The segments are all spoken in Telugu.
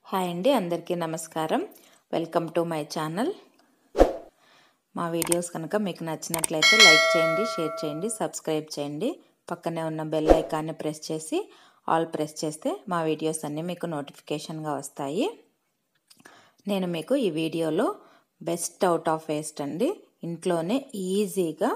హాయ్ అండి అందరికీ నమస్కారం వెల్కమ్ టు మై ఛానల్ మా వీడియోస్ కనుక మీకు నచ్చినట్లయితే లైక్ చేయండి షేర్ చేయండి సబ్స్క్రైబ్ చేయండి పక్కనే ఉన్న బెల్ ఐకాన్ని ప్రెస్ చేసి ఆల్ ప్రెస్ చేస్తే మా వీడియోస్ అన్నీ మీకు నోటిఫికేషన్గా వస్తాయి నేను మీకు ఈ వీడియోలో బెస్ట్ అవుట్ ఆఫ్ వేస్ట్ అండి ఇంట్లోనే ఈజీగా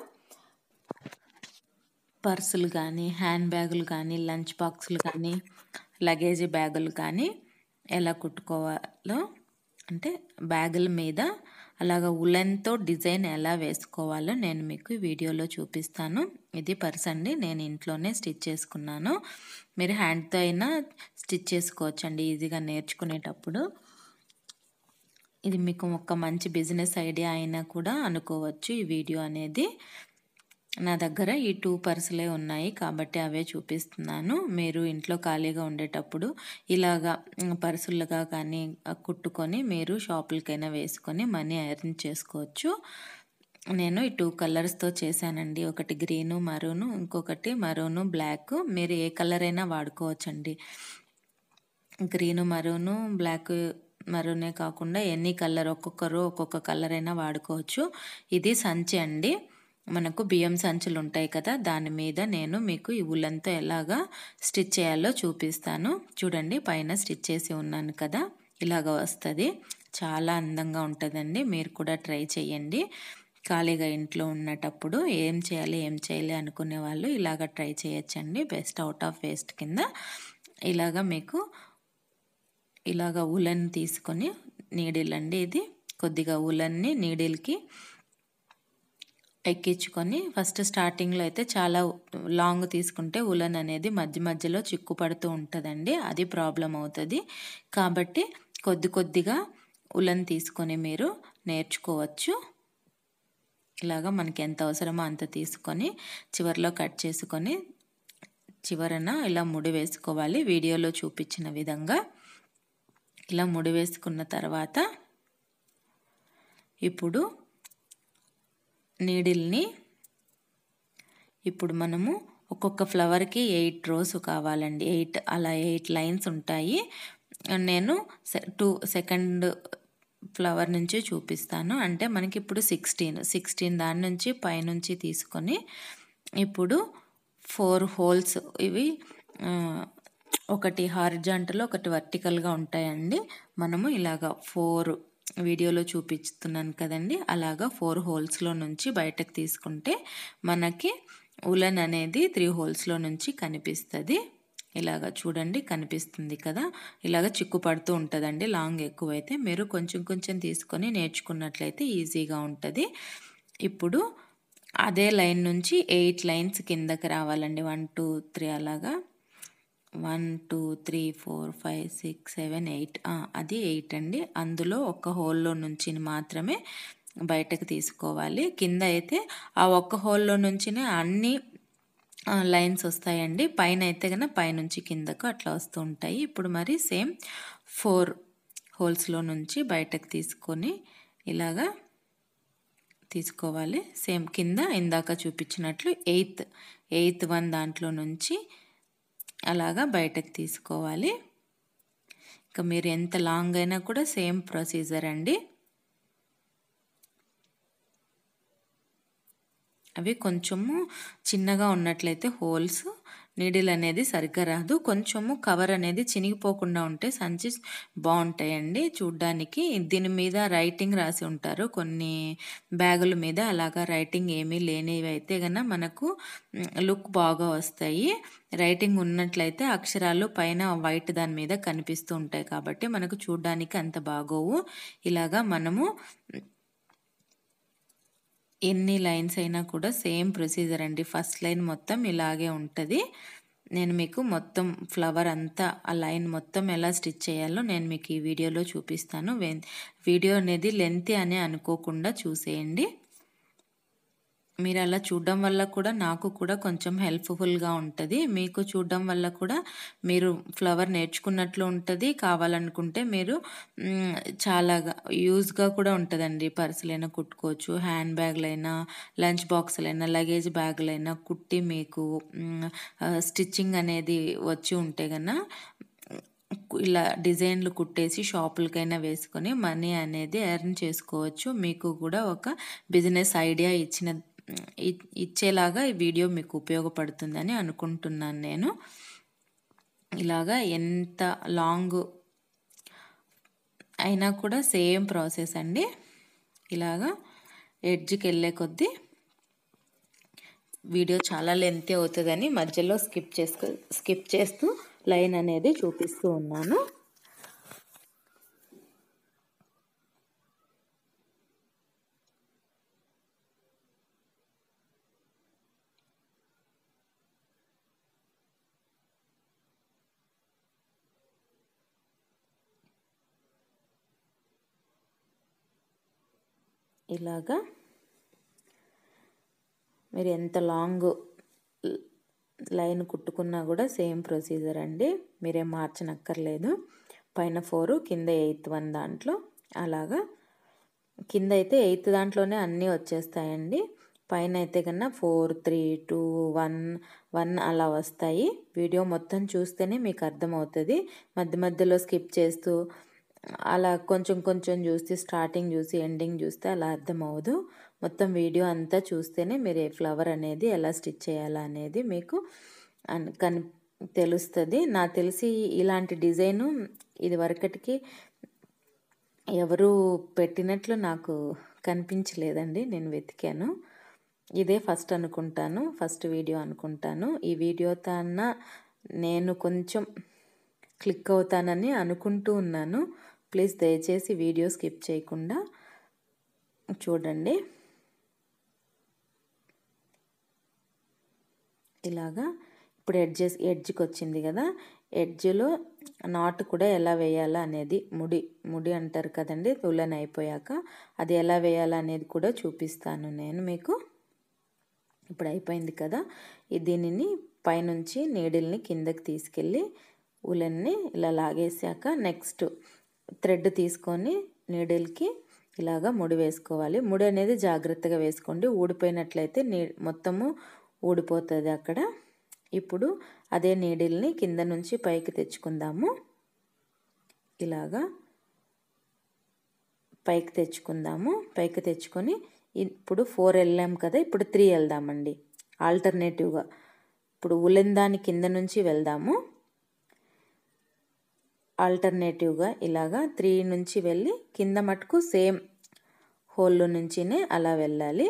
పర్సులు కానీ హ్యాండ్ బ్యాగులు కానీ లంచ్ బాక్సులు కానీ లగేజ్ బ్యాగులు కానీ ఎలా కుట్టుకోవాలో అంటే బ్యాగుల మీద అలాగ ఉలెన్తో డిజైన్ ఎలా వేసుకోవాలో నేను మీకు వీడియోలో చూపిస్తాను ఇది పర్స్ అండి నేను ఇంట్లోనే స్టిచ్ చేసుకున్నాను మీరు హ్యాండ్తో అయినా స్టిచ్ చేసుకోవచ్చు అండి ఈజీగా నేర్చుకునేటప్పుడు ఇది మీకు ఒక మంచి బిజినెస్ ఐడియా అయినా కూడా అనుకోవచ్చు ఈ వీడియో అనేది నా దగ్గర ఈ టూ పర్సులే ఉన్నాయి కాబట్టి అవే చూపిస్తున్నాను మీరు ఇంట్లో ఖాళీగా ఉండేటప్పుడు ఇలాగా పర్సులుగా కానీ కుట్టుకొని మీరు షాపులకైనా వేసుకొని మనీ ఎర్న్ చేసుకోవచ్చు నేను ఈ టూ కలర్స్తో చేశానండి ఒకటి గ్రీను మరూను ఇంకొకటి మరూను బ్లాక్ మీరు ఏ కలర్ అయినా వాడుకోవచ్చండి గ్రీను మరూను బ్లాక్ మరూనే కాకుండా ఎన్ని కలర్ ఒక్కొక్కరు ఒక్కొక్క కలర్ అయినా వాడుకోవచ్చు ఇది సంచి అండి మనకు బియ్యం సంచులు ఉంటాయి కదా దాని మీద నేను మీకు ఈ ఉల్లన్తో ఎలాగా స్టిచ్ చేయాలో చూపిస్తాను చూడండి పైన స్టిచ్ చేసి ఉన్నాను కదా ఇలాగ వస్తుంది చాలా అందంగా ఉంటుందండి మీరు కూడా ట్రై చేయండి ఖాళీగా ఇంట్లో ఉన్నటప్పుడు ఏం చేయాలి ఏం చేయాలి అనుకునే వాళ్ళు ఇలాగ ట్రై చేయొచ్చండి బెస్ట్ అవుట్ ఆఫ్ వేస్ట్ కింద ఇలాగ మీకు ఇలాగ ఉలన్ తీసుకొని నీడిల్ అండి ఇది కొద్దిగా ఉలన్ని నీడిల్కి ఎక్కించుకొని ఫస్ట్ స్టార్టింగ్లో అయితే చాలా లాంగ్ తీసుకుంటే ఉలన్ అనేది మధ్య మధ్యలో చిక్కుపడుతూ ఉంటుందండి అది ప్రాబ్లం అవుతుంది కాబట్టి కొద్ది కొద్దిగా ఉలన్ తీసుకొని మీరు నేర్చుకోవచ్చు ఇలాగా మనకి ఎంత అవసరమో అంత తీసుకొని చివరిలో కట్ చేసుకొని చివరన ఇలా ముడి వేసుకోవాలి వీడియోలో చూపించిన విధంగా ఇలా ముడి వేసుకున్న తర్వాత ఇప్పుడు నీడిల్ని ఇప్పుడు మనము ఒక్కొక్క ఫ్లవర్కి ఎయిట్ రోస్ కావాలండి ఎయిట్ అలా ఎయిట్ లైన్స్ ఉంటాయి నేను టూ సెకండ్ ఫ్లవర్ నుంచి చూపిస్తాను అంటే మనకి ఇప్పుడు సిక్స్టీన్ సిక్స్టీన్ దాని నుంచి పైనుంచి తీసుకొని ఇప్పుడు ఫోర్ హోల్స్ ఇవి ఒకటి హారిజాంటల్ ఒకటి వర్టికల్గా ఉంటాయండి మనము ఇలాగ ఫోర్ వీడియోలో చూపిస్తున్నాను కదండి అలాగా ఫోర్ హోల్స్లో నుంచి బయటకు తీసుకుంటే మనకి ఉలన్ అనేది త్రీ హోల్స్లో నుంచి కనిపిస్తుంది ఇలాగ చూడండి కనిపిస్తుంది కదా ఇలాగ చిక్కు పడుతూ ఉంటుందండి లాంగ్ ఎక్కువైతే మీరు కొంచెం కొంచెం తీసుకొని నేర్చుకున్నట్లయితే ఈజీగా ఉంటుంది ఇప్పుడు అదే లైన్ నుంచి ఎయిట్ లైన్స్ కిందకి రావాలండి వన్ టూ త్రీ అలాగా one two three four five six seven eight అది ఎయిట్ అండి అందులో ఒక హోల్లో నుంచి మాత్రమే బయటకు తీసుకోవాలి కింద అయితే ఆ ఒక్క హోల్లో నుంచినే అన్ని లైన్స్ వస్తాయండి పైన అయితే కన్నా పైనుంచి కిందకు అట్లా వస్తూ ఉంటాయి ఇప్పుడు మరి సేమ్ ఫోర్ హోల్స్లో నుంచి బయటకు తీసుకొని ఇలాగా తీసుకోవాలి సేమ్ కింద ఇందాక చూపించినట్లు ఎయిత్ ఎయిత్ వన్ దాంట్లో నుంచి అలాగా బయటకు తీసుకోవాలి ఇంకా మీరు ఎంత లాంగ్ అయినా కూడా సేమ్ ప్రొసీజర్ అండి అవి కొంచెము చిన్నగా ఉన్నట్లయితే హోల్స్ నీడిల్ అనేది సరిగ్గా రాదు కొంచెము కవర్ అనేది చినిగిపోకుండా ఉంటే సంచి బాగుంటాయండి చూడ్డానికి దీని మీద రైటింగ్ రాసి ఉంటారు కొన్ని బ్యాగుల మీద అలాగా రైటింగ్ ఏమీ లేనివి అయితే కన్నా మనకు లుక్ బాగా వస్తాయి రైటింగ్ ఉన్నట్లయితే అక్షరాలు పైన వైట్ దాని మీద కనిపిస్తూ ఉంటాయి కాబట్టి మనకు చూడ్డానికి అంత బాగోవు ఇలాగా మనము ఎన్ని లైన్స్ అయినా కూడా సేమ్ ప్రొసీజర్ అండి ఫస్ట్ లైన్ మొత్తం ఇలాగే ఉంటుంది నేను మీకు మొత్తం ఫ్లవర్ అంతా ఆ లైన్ మొత్తం ఎలా స్టిచ్ చేయాలో నేను మీకు ఈ వీడియోలో చూపిస్తాను వీడియో అనేది లెంత్ అని అనుకోకుండా చూసేయండి మీరు అలా చూడడం వల్ల కూడా నాకు కూడా కొంచెం హెల్ప్ఫుల్గా ఉంటుంది మీకు చూడడం వల్ల కూడా మీరు ఫ్లవర్ నేర్చుకున్నట్లు ఉంటుంది కావాలనుకుంటే మీరు చాలా యూజ్గా కూడా ఉంటుందండి పర్సులైనా కుట్టుకోవచ్చు హ్యాండ్ బ్యాగ్లైనా లంచ్ బాక్సులైనా లగేజ్ బ్యాగులైనా కుట్టి మీకు స్టిచ్చింగ్ అనేది వచ్చి ఉంటే కన్నా ఇలా డిజైన్లు కుట్టేసి షాపులకైనా వేసుకొని మనీ అనేది ఎర్న్ చేసుకోవచ్చు మీకు కూడా ఒక బిజినెస్ ఐడియా ఇచ్చిన ఇ- ఇచ్చేలాగా ఈ వీడియో మీకు ఉపయోగపడుతుందని అనుకుంటున్నాను నేను ఇలాగా ఎంత లాంగ్ అయినా కూడా సేమ్ ప్రాసెస్ అండి ఇలాగా ఎడ్జ్కి వెళ్ళే కొద్దీ వీడియో చాలా లెంత్ అవుతుందని మధ్యలో స్కిప్ చేసుకు స్కిప్ చేస్తూ లైన్ అనేది చూపిస్తూ ఉన్నాను ఇలాగా మీరు ఎంత లాంగ్ లైన్ కుట్టుకున్నా కూడా సేమ్ ప్రొసీజర్ అండి మీరేం మార్చనక్కర్లేదు పైన ఫోరు కింద ఎయిత్ వన్ దాంట్లో అలాగా కింద అయితే ఎయిత్ దాంట్లోనే అన్నీ వచ్చేస్తాయండి పైన అయితే కన్నా four three two one one అలా వస్తాయి వీడియో మొత్తం చూస్తేనే మీకు అర్థమవుతుంది మధ్య మధ్యలో స్కిప్ చేస్తూ అలా కొంచెం కొంచెం చూస్తే స్టార్టింగ్ చూసి ఎండింగ్ చూస్తే అలా అర్థమవుదు మొత్తం వీడియో అంతా చూస్తేనే మీరు ఏ ఫ్లవర్ అనేది ఎలా స్టిచ్ చేయాలా అనేది మీకు అన్- కని తెలుస్తుంది నాకు తెలిసి ఇలాంటి డిజైను ఇది వరకటికి ఎవరు పెట్టినట్లు నాకు కనిపించలేదండి నేను వెతికాను ఇదే ఫస్ట్ అనుకుంటాను ఫస్ట్ వీడియో అనుకుంటాను ఈ వీడియోతో అన్న నేను కొంచెం క్లిక్ అవుతానని అనుకుంటూ ఉన్నాను ప్లీజ్ దయచేసి వీడియో స్కిప్ చేయకుండా చూడండి ఇలాగా ఇప్పుడు ఎడ్జెస్ ఎడ్జ్కి వచ్చింది కదా ఎడ్జ్లో నాట్ కూడా ఎలా వేయాలా అనేది ముడి ముడి అంటారు కదండి తులన్ అయిపోయాక అది ఎలా వేయాలా అనేది కూడా చూపిస్తాను నేను మీకు ఇప్పుడు అయిపోయింది కదా ఈ దీనిని పైనుంచి నీడిల్ని కిందకి తీసుకెళ్ళి ఉలెన్ని ఇలా లాగేసాక నెక్స్ట్ థ్రెడ్ తీసుకొని నీడిల్కి ఇలాగా ముడి వేసుకోవాలి ముడి అనేది జాగ్రత్తగా వేసుకోండి ఊడిపోయినట్లయితే నీ మొత్తము ఊడిపోతుంది అక్కడ ఇప్పుడు అదే నీడిల్ని కింద నుంచి పైకి తెచ్చుకుందాము ఇలాగా పైకి తెచ్చుకుందాము పైకి తెచ్చుకొని ఇప్పుడు ఫోర్ వెళ్ళాం కదా ఇప్పుడు త్రీ వెళ్దామండి ఆల్టర్నేటివ్గా ఇప్పుడు ఉలెన్ దాని కింద నుంచి వెళ్దాము ఆల్టర్నేటివ్గా ఇలాగా త్రీ నుంచి వెళ్ళి కింద మటుకు సేమ్ హోల్లో నుంచినే అలా వెళ్ళాలి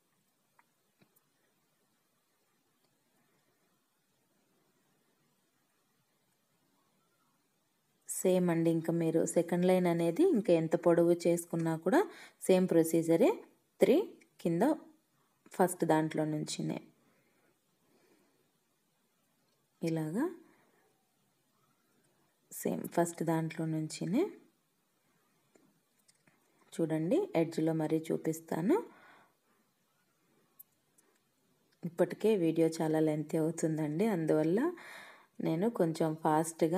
సేమ్ అండి ఇంకా మీరు సెకండ్ లైన్ అనేది ఇంకా ఎంత పొడవు చేసుకున్నా కూడా సేమ్ ప్రొసీజరే త్రీ కింద ఫస్ట్ దాంట్లో నుంచినే ఇలాగా సేమ్ ఫస్ట్ దాంట్లో నుంచినే చూడండి ఎడ్జ్లో మరీ చూపిస్తాను ఇప్పటికే వీడియో చాలా లెంత్ అవుతుందండి అందువల్ల నేను కొంచెం ఫాస్ట్గా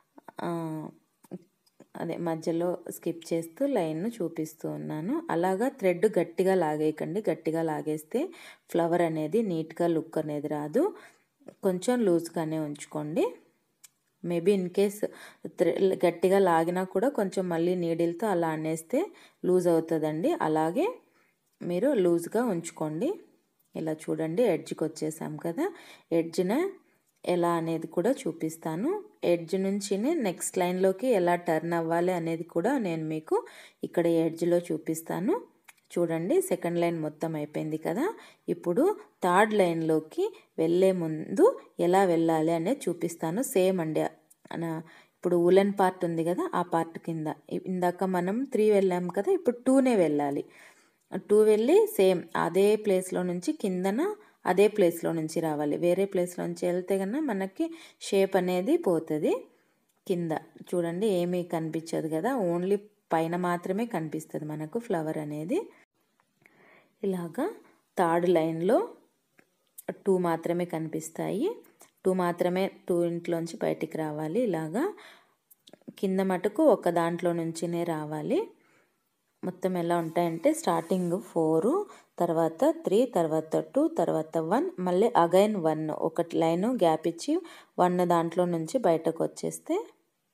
అదే మధ్యలో స్కిప్ చేస్తూ లైన్ను చూపిస్తూ ఉన్నాను అలాగా థ్రెడ్ గట్టిగా లాగేయకండి గట్టిగా లాగేస్తే ఫ్లవర్ అనేది నీట్గా లుక్ అనేది రాదు కొంచెం లూజ్గానే ఉంచుకోండి మేబీ ఇన్ కేస్ గట్టిగా లాగినా కూడా కొంచెం మళ్ళీ నీడిల్తో అలా అనేస్తే లూజ్ అవుతుందండి అలాగే మీరు లూజ్గా ఉంచుకోండి ఇలా చూడండి ఎడ్జ్కి వచ్చేసాం కదా ఎడ్జ్న ఎలా అనేది కూడా చూపిస్తాను ఎడ్జ్ నుంచి నెక్స్ట్ లైన్లోకి ఎలా టర్న్ అవ్వాలి అనేది కూడా నేను మీకు ఇక్కడ ఎడ్జ్లో చూపిస్తాను చూడండి సెకండ్ లైన్ మొత్తం అయిపోయింది కదా ఇప్పుడు థర్డ్ లైన్లోకి వెళ్ళే ముందు ఎలా వెళ్ళాలి అనేది చూపిస్తాను సేమ్ అండి ఇప్పుడు ఉలెన్ పార్ట్ ఉంది కదా ఆ పార్ట్ కింద ఇందాక మనం త్రీ వెళ్ళాం కదా ఇప్పుడు టూనే వెళ్ళాలి టూ వెళ్ళి సేమ్ అదే ప్లేస్లో నుంచి కిందన అదే ప్లేస్లో నుంచి రావాలి వేరే ప్లేస్లో నుంచి వెళ్తే కన్నా మనకి షేప్ అనేది పోతుంది కింద చూడండి ఏమీ కనిపించదు కదా ఓన్లీ పైన మాత్రమే కనిపిస్తుంది మనకు ఫ్లవర్ అనేది ఇలాగా థర్డ్ లైన్లో టూ మాత్రమే కనిపిస్తాయి టూ మాత్రమే టూ ఇంట్లోంచి బయటికి రావాలి ఇలాగా కింద మటుకు ఒక దాంట్లో నుంచినే రావాలి మొత్తం ఎలా ఉంటాయంటే స్టార్టింగ్ ఫోరు తర్వాత త్రీ తర్వాత టూ తర్వాత వన్ మళ్ళీ అగైన్ వన్ ఒక లైన్ గ్యాప్ ఇచ్చి వన్ దాంట్లో నుంచి బయటకు వచ్చేస్తే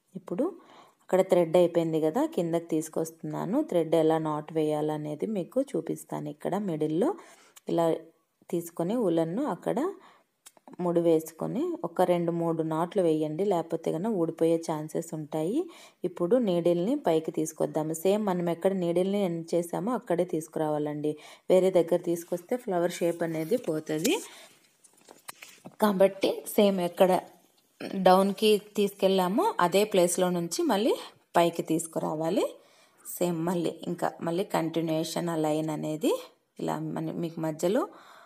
ఇప్పుడు అక్కడ థ్రెడ్ అయిపోయింది కదా కిందకి తీసుకొస్తున్నాను థ్రెడ్ ఎలా నాట్ వేయాలనేది మీకు చూపిస్తాను ఇక్కడ మిడిల్లో ఇలా తీసుకొని ఉలన్ను అక్కడ ముడి వేసుకొని ఒక రెండు మూడు నాట్లు వేయండి లేకపోతే కనుక ఊడిపోయే ఛాన్సెస్ ఉంటాయి ఇప్పుడు నీడిల్ని పైకి తీసుకొద్దాము సేమ్ మనం ఎక్కడ నీడిల్ని ఎండ్ చేసామో అక్కడే తీసుకురావాలండి వేరే దగ్గర తీసుకొస్తే ఫ్లవర్ షేప్ అనేది పోతుంది కాబట్టి సేమ్ ఎక్కడ డౌన్కి తీసుకెళ్ళామో అదే ప్లేస్లో నుంచి మళ్ళీ పైకి తీసుకురావాలి సేమ్ మళ్ళీ ఇంకా మళ్ళీ కంటిన్యూషన్ ఆ లైన్ అనేది ఇలా మన మీకు మధ్యలో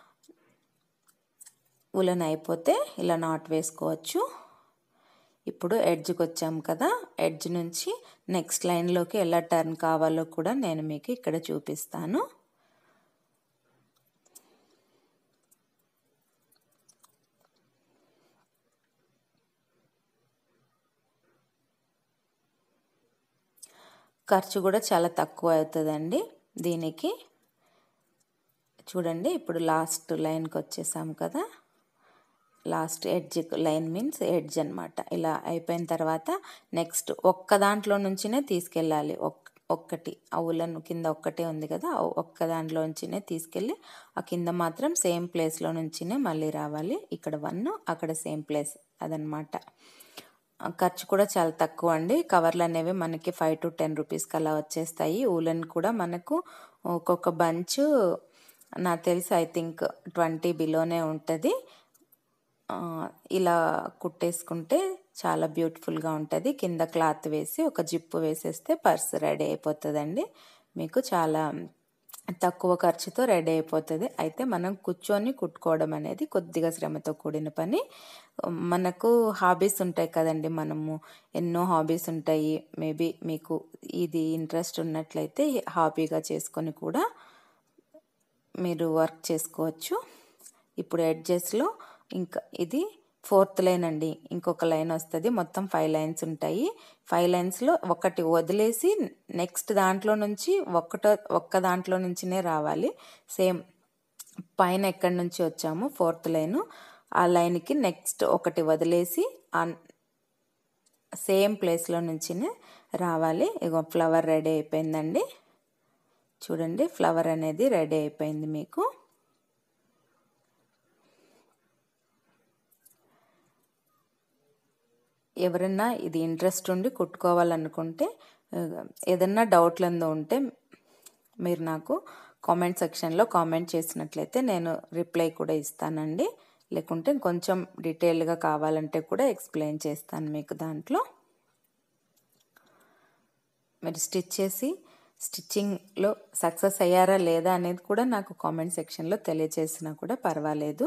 ఉలన్ అయిపోతే ఇలా నాట్ వేసుకోవచ్చు ఇప్పుడు ఎడ్జ్కి వచ్చాం కదా ఎడ్జ్ నుంచి నెక్స్ట్ లైన్లోకి ఎలా టర్న్ కావాలో కూడా నేను మీకు ఇక్కడ చూపిస్తాను ఖర్చు కూడా చాలా తక్కువ అవుతుందండి దీనికి చూడండి ఇప్పుడు లాస్ట్ లైన్కి వచ్చేసాం కదా last edge line means edge అనమాట ఇలా అయిపోయిన తర్వాత నెక్స్ట్ ఒక్క దాంట్లో నుంచినే తీసుకెళ్ళాలి ఒక్ ఒక్కటి ఆ ఉలను కింద ఒక్కటే ఉంది కదా ఒక్క దాంట్లో నుంచినే తీసుకెళ్ళి ఆ కింద మాత్రం సేమ్ ప్లేస్లో నుంచినే మళ్ళీ రావాలి ఇక్కడ వన్ అక్కడ సేమ్ ప్లేస్ అదనమాట ఖర్చు కూడా చాలా తక్కువ అండి కవర్లు అనేవి మనకి ఫైవ్ టు టెన్ రూపీస్కి అలా వచ్చేస్తాయి ఊలన్ కూడా మనకు ఒక్కొక్క బంచ్ నాకు తెలిసి ఐ థింక్ ట్వంటీ బిలోనే ఉంటుంది ఇలా కుట్టేసుకుంటే చాలా బ్యూటిఫుల్గా ఉంటుంది కింద క్లాత్ వేసి ఒక జిప్పు వేసేస్తే పర్స్ రెడీ అయిపోతుందండి మీకు చాలా తక్కువ ఖర్చుతో రెడీ అయిపోతుంది అయితే మనం కూర్చొని కుట్టుకోవడం అనేది కొద్దిగా శ్రమతో కూడిన పని మనకు హాబీస్ ఉంటాయి కదండి మనము ఎన్నో హాబీస్ ఉంటాయి మేబీ మీకు ఇది ఇంట్రెస్ట్ ఉన్నట్లయితే హాబీగా చేసుకొని కూడా మీరు వర్క్ చేసుకోవచ్చు ఇప్పుడు ఎడ్జెస్లో ఇంకా ఇది ఫోర్త్ లైన్ అండి ఇంకొక లైన్ వస్తుంది మొత్తం ఫైవ్ లైన్స్ ఉంటాయి ఫైవ్ లైన్స్లో ఒకటి వదిలేసి నెక్స్ట్ దాంట్లో నుంచి ఒక్కటో ఒక్క దాంట్లో నుంచినే రావాలి సేమ్ పైన ఎక్కడి నుంచి వచ్చాము ఫోర్త్ లైన్ ఆ లైన్కి నెక్స్ట్ ఒకటి వదిలేసి సేమ్ ప్లేస్లో నుంచినే రావాలి ఇగో ఫ్లవర్ రెడీ అయిపోయిందండి చూడండి ఫ్లవర్ అనేది రెడీ అయిపోయింది మీకు ఎవరన్నా ఇది ఇంట్రెస్ట్ ఉండి కుట్టుకోవాలనుకుంటే ఏదన్నా డౌట్లందో ఉంటే మీరు నాకు కామెంట్ సెక్షన్లో కామెంట్ చేసినట్లయితే నేను రిప్లై కూడా ఇస్తానండి లేకుంటే కొంచెం డీటెయిల్గా కావాలంటే కూడా ఎక్స్ప్లెయిన్ చేస్తాను మీకు దాంట్లో మీరు స్టిచ్ చేసి స్టిచ్చింగ్లో సక్సెస్ అయ్యారా లేదా అనేది కూడా నాకు కామెంట్ సెక్షన్లో తెలియజేసినా కూడా పర్వాలేదు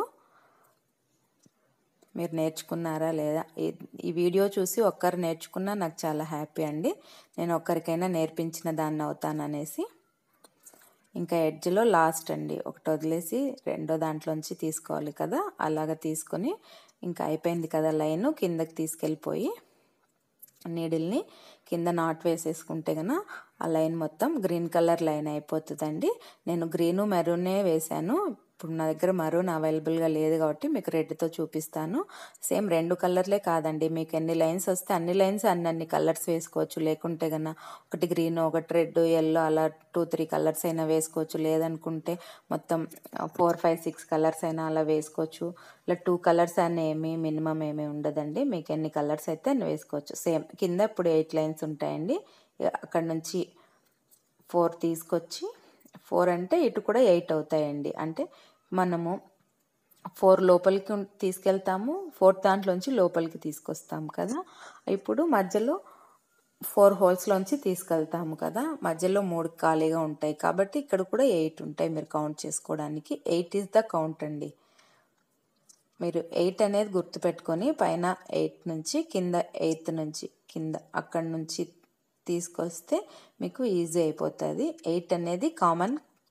మీరు నేర్చుకున్నారా లేదా ఈ వీడియో చూసి ఒక్కరు నేర్చుకున్నా నాకు చాలా హ్యాపీ అండి నేను ఒక్కరికైనా నేర్పించిన దాన్ని అవుతాననేసి ఇంకా ఎడ్జ్లో లాస్ట్ అండి ఒకటి వదిలేసి రెండో దాంట్లోంచి తీసుకోవాలి కదా అలాగ తీసుకొని ఇంకా అయిపోయింది కదా లైన్ కిందకి తీసుకెళ్ళిపోయి నీడిల్ని కింద నాట్ వేసేసుకుంటే కనుక ఆ లైన్ మొత్తం గ్రీన్ కలర్ లైన్ అయిపోతుందండి నేను గ్రీను మెరూనే వేశాను ఇప్పుడు నా దగ్గర మరూన్ అవైలబుల్గా లేదు కాబట్టి మీకు రెడ్తో చూపిస్తాను సేమ్ రెండు కలర్లే కాదండి మీకు ఎన్ని లైన్స్ వస్తే అన్ని లైన్స్ అన్ని అన్ని కలర్స్ వేసుకోవచ్చు లేకుంటే కన్నా ఒకటి గ్రీన్ ఒకటి రెడ్ ఎల్లో అలా టూ త్రీ కలర్స్ అయినా వేసుకోవచ్చు లేదనుకుంటే మొత్తం ఫోర్ ఫైవ్ సిక్స్ కలర్స్ అయినా అలా వేసుకోవచ్చు ఇలా టూ కలర్స్ అని ఏమి మినిమం ఏమీ ఉండదండి మీకు ఎన్ని కలర్స్ అయితే అన్ని వేసుకోవచ్చు సేమ్ కింద ఇప్పుడు ఎయిట్ లైన్స్ ఉంటాయండి అక్కడ నుంచి ఫోర్ తీసుకొచ్చి ఫోర్ అంటే ఇటు కూడా ఎయిట్ అవుతాయండి అంటే మనము ఫోర్ లోపలికి తీసుకెళ్తాము ఫోర్త్ దాంట్లోంచి లోపలికి తీసుకొస్తాం కదా ఇప్పుడు మధ్యలో ఫోర్ హోల్స్లోంచి తీసుకెళ్తాము కదా మధ్యలో మూడు ఖాళీగా ఉంటాయి కాబట్టి ఇక్కడ కూడా ఎయిట్ ఉంటాయి మీరు కౌంట్ చేసుకోవడానికి ఎయిట్ ఈజ్ ద కౌంట్ అండి మీరు ఎయిట్ అనేది గుర్తుపెట్టుకొని పైన ఎయిట్ నుంచి కింద ఎయిత్ నుంచి కింద అక్కడి నుంచి తీసుకొస్తే మీకు ఈజీ అయిపోతుంది ఎయిట్ అనేది కామన్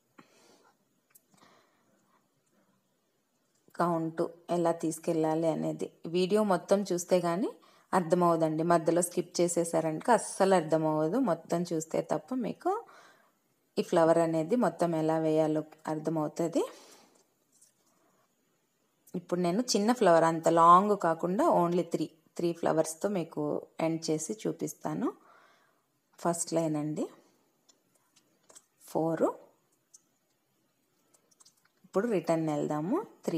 కౌంట్ ఎలా తీసుకెళ్ళాలి అనేది వీడియో మొత్తం చూస్తే కానీ అర్థమవుదండి మధ్యలో స్కిప్ చేసేసారంటే అస్సలు అర్థమవ్వదు మొత్తం చూస్తే తప్ప మీకు ఈ ఫ్లవర్ అనేది మొత్తం ఎలా వేయాలో అర్థమవుతుంది ఇప్పుడు నేను చిన్న ఫ్లవర్ అంత లాంగ్ కాకుండా ఓన్లీ త్రీ త్రీ ఫ్లవర్స్తో మీకు ఎండ్ చేసి చూపిస్తాను ఫస్ట్ లైన్ అండి ఫోరు ఇప్పుడు రిటర్న్ వెళ్దాము త్రీ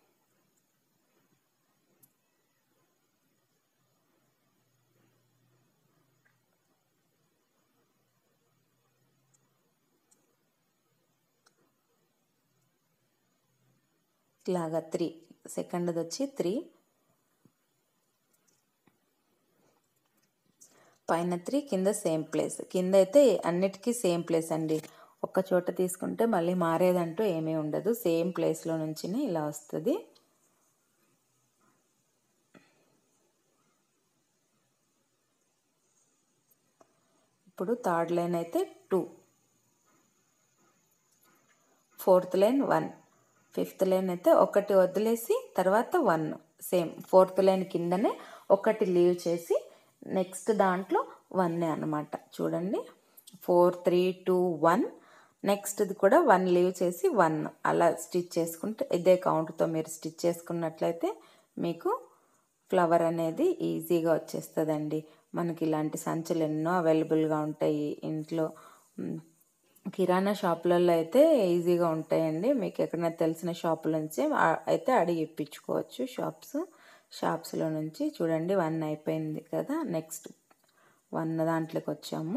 ఇలాగా త్రీ సెకండ్ది వచ్చి త్రీ పైన త్రీ కింద సేమ్ ప్లేస్ కింద అయితే అన్నిటికీ సేమ్ ప్లేస్ అండి ఒక్క చోట తీసుకుంటే మళ్ళీ మారేదంటూ ఏమీ ఉండదు సేమ్ ప్లేస్లో నుంచి ఇలా వస్తుంది ఇప్పుడు థర్డ్ లైన్ అయితే two fourth line one fifth line అయితే ఒకటి వదిలేసి తర్వాత వన్ సేమ్ ఫోర్త్ లైన్ కిందనే ఒకటి లీవ్ చేసి నెక్స్ట్ దాంట్లో వన్నే అనమాట చూడండి ఫోర్ త్రీ టూ వన్ నెక్స్ట్ది కూడా వన్ లీవ్ చేసి వన్ అలా స్టిచ్ చేసుకుంటే ఇదే కౌంట్తో మీరు స్టిచ్ చేసుకున్నట్లయితే మీకు ఫ్లవర్ అనేది ఈజీగా వచ్చేస్తుందండి మనకి ఇలాంటి సంచులు ఎన్నో అవైలబుల్గా ఉంటాయి ఇంట్లో కిరాణా షాపులలో అయితే ఈజీగా ఉంటాయండి మీకు ఎక్కడైనా తెలిసిన షాపుల నుంచి అయితే అడిగి ఇప్పించుకోవచ్చు షాప్స్ షాప్స్లో నుంచి చూడండి వన్ అయిపోయింది కదా నెక్స్ట్ వన్ దాంట్లోకి వచ్చాము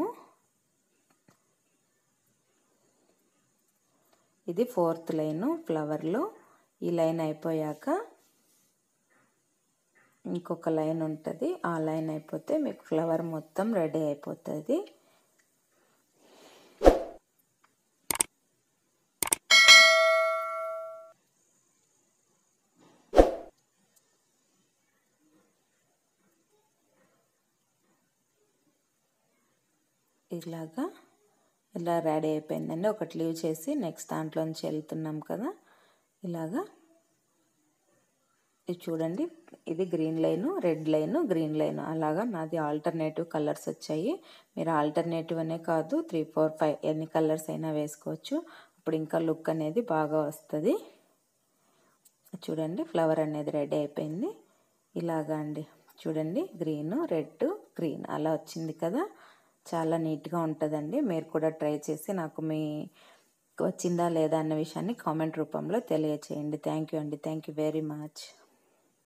ఇది ఫోర్త్ లైన్ ఫ్లవర్లో ఈ లైన్ అయిపోయాక ఇంకొక లైన్ ఉంటుంది ఆ లైన్ అయిపోతే మీకు ఫ్లవర్ మొత్తం రెడీ అయిపోతుంది ఇలాగా ఇలా రెడీ అయిపోయిందండి ఒకటి లీవ్ చేసి నెక్స్ట్ దాంట్లోంచి వెళ్తున్నాం కదా ఇలాగా ఇది చూడండి ఇది green line red line green line అలాగా నాది ఆల్టర్నేటివ్ కలర్స్ వచ్చాయి మీరు ఆల్టర్నేటివ్ అనే కాదు త్రీ ఫోర్ ఫైవ్ ఎన్ని కలర్స్ అయినా వేసుకోవచ్చు అప్పుడు ఇంకా లుక్ అనేది బాగా వస్తుంది చూడండి ఫ్లవర్ అనేది రెడీ అయిపోయింది ఇలాగా అండి చూడండి గ్రీన్ రెడ్ గ్రీన్ అలా వచ్చింది కదా చాలా నీట్గా ఉంటుందండి మీరు కూడా ట్రై చేసి నాకు మీ వచ్చిందా లేదా అన్న విషయాన్ని కామెంట్ రూపంలో తెలియచేయండి థ్యాంక్ యూ అండి థ్యాంక్ యూ వెరీ మచ్